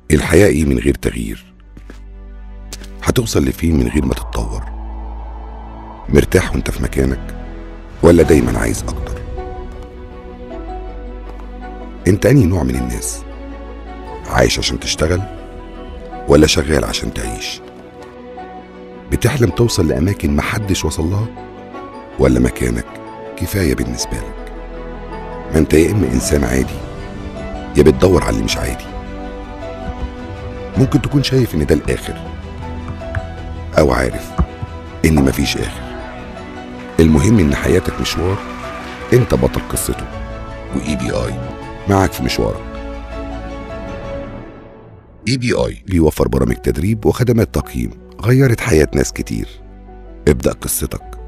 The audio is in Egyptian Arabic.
الحياة إيه من غير تغيير هتوصل لفين من غير ما تتطور مرتاح وانت في مكانك ولا دايما عايز أكتر انت أنهي نوع من الناس عايش عشان تشتغل ولا شغال عشان تعيش بتحلم توصل لأماكن محدش وصل لها ولا مكانك كفاية بالنسبة لك ما انت يا إما إنسان عادي يا بتدور على اللي مش عادي ممكن تكون شايف إن ده الآخر أو عارف إن مفيش آخر المهم إن حياتك مشوار أنت بطل قصته وإي بي آي معك في مشوارك اي بي اي بيوفر برامج تدريب وخدمات تقييم غيرت حياة ناس كتير ابدأ قصتك